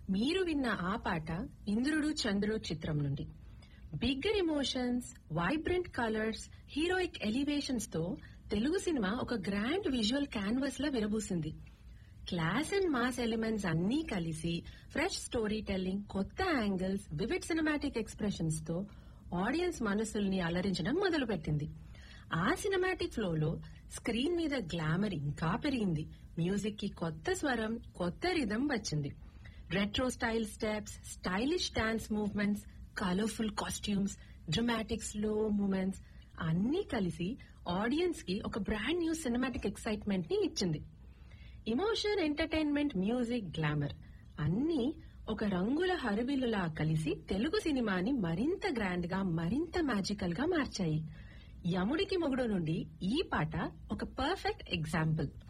మీరు విన్న ఆ పాట ఇంద్రుడు చంద్రుడు చిత్రం నుండి bigger emotions vibrant colours heroic elevations తో తెలుగు సినిమా ఒక గ్రాండ్ విజువల్ క్యాన్వాస్ లా విరబూసింది క్లాస్ అండ్ మాస్ ఎలిమెంట్స్ అన్నీ కలిసి ఫ్రెష్ స్టోరీ టెల్లింగ్ కొత్త యాంగిల్స్ వివిడ్ సినిమాటిక్ ఎక్స్ప్రెషన్స్ తో ఆడియన్స్ మనసుల్ని అలరించడం మొదలుపెట్టింది ఆ సినిమాటిక్ ఫ్లోలో స్క్రీన్ మీద గ్లామర్ ఇంకా పెరిగింది మ్యూజిక్ కి కొత్త స్వరం కొత్త రిధం వచ్చింది retro style steps stylish dance movements colourful costumes dramatic slow moments అన్నీ కలిసి ఆడియన్స్ కి ఒక బ్రాండ్ న్యూ సినిమాటిక్ ఎక్సైట్మెంట్ ని ఇచ్చింది ఇమోషన్ ఎంటర్టైన్మెంట్ మ్యూజిక్ గ్లామర్ అన్నీ ఒక రంగుల హరివిల్లులా కలిసి తెలుగు సినిమాని మరింత గ్రాండ్ గా మరింత మ్యాజికల్ గా మార్చాయి యముడికి మొగుడు నుండి ఈ పాట ఒక పర్ఫెక్ట్ ఎగ్జాంపుల్